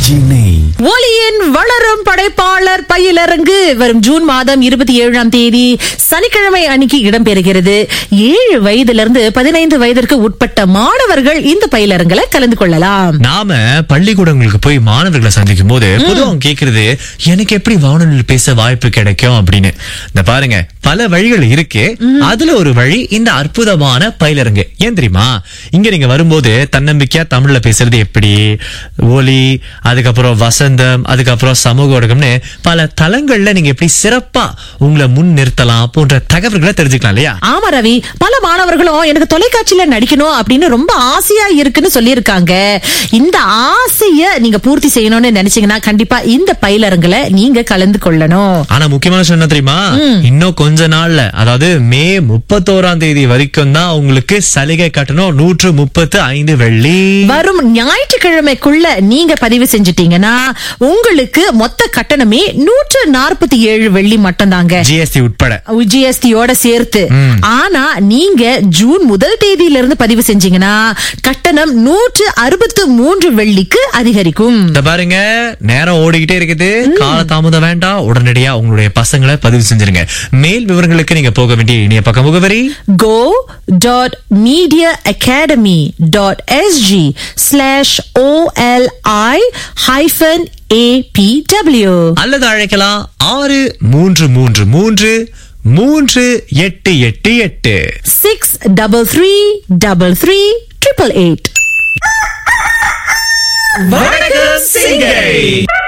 RJ நெய் ஒலியின் வளரும் படைப்பாளர் பயிலரங்கு வரும் ஜூன் மாதம் இருபத்தி ஏழாம் தேதி சனிக்கிழமை அன்னைக்கு இடம்பெறுகிறது ஏழு வயதிலிருந்து பதினைந்து வயதிற்கு உட்பட்ட மாணவர்கள் இந்த பயிலரங்குல கலந்து கொள்ளலாம் நாம பள்ளிக்கூடங்களுக்கு போய் மாணவர்களை சந்திக்கும் போது பொதுவா அவங்க கேக்குறது எனக்கு எப்படி வானொலியில் பேச வாய்ப்பு கிடைக்கும் அப்படின்னு இந்த பாருங்க பல வழிகள் இருக்கு அதுல ஒரு வழி இந்த அற்புதமான பயிலரங்கு ஏன் தெரியுமா இங்க நீங்க வரும்போது தன்னம்பிக்கையா தமிழ்ல பேசுறது எப்படி ஒலி அதுக்கப்புறம் வசந்தம் அதுக்கப்புறம் சமூக ஊடகம்னு பல தளங்கள்ல நீங்க எப்படி சிறப்பா உங்களை முன் நிறுத்தலாம் போன்ற தகவல்களை தெரிஞ்சுக்கலாம் இல்லையா ஆமா ரவி பல மாணவர்களும் எனக்கு தொலைக்காட்சியில நடிக்கணும் அப்படின்னு ரொம்ப ஆசையா இருக்குன்னு சொல்லியிருக்காங்க இந்த ஆசைய நீங்க பூர்த்தி செய்யணும்னு நினைச்சீங்கன்னா கண்டிப்பா இந்த பயிலரங்குல நீங்க கலந்து கொள்ளணும் ஆனா முக்கியமான விஷயம் என்ன தெரியுமா இன்னும் கொஞ்ச நாள்ல அதாவது மே முப்பத்தோராம் தேதி வரைக்கும் தான் உங்களுக்கு சலுகை கட்டணம் நூற்று முப்பத்து ஐந்து வெள்ளி வரும் ஞாயிற்றுக்கிழமைக்குள்ள நீங்க பதிவு செஞ்சிட்டீங்கன்னா உங்களுக்கு மொத்த கட்டணமே நூற்று நாற்பத்தி ஏழு வெள்ளி மட்டும் தாங்க ஜிஎஸ்டி உட்பட ஜிஎஸ்டியோட சேர்த்து ஆனா நீங்க ஜூன் முதல் தேதியில இருந்து பதிவு செஞ்சீங்கன்னா கட்டணம் நூற்று அறுபத்து மூன்று வெள்ளிக்கு அதிகரிக்கும் இந்த பாருங்க நேரம் ஓடிக்கிட்டே இருக்குது கால தாமதம் வேண்டாம் உடனடியா உங்களுடைய பசங்களை பதிவு செஞ்சிருங்க மேல் விவரங்களுக்கு நீங்க போக வேண்டிய இணைய பக்க முகவரி go dot media academy dot sg slash oli hyphen apw அல்லது அழைக்கலாம் ஆறு மூன்று மூன்று மூன்று மூன்று எட்டு எட்டு எட்டு six double three double three triple eight வணக்கம் சிங்கை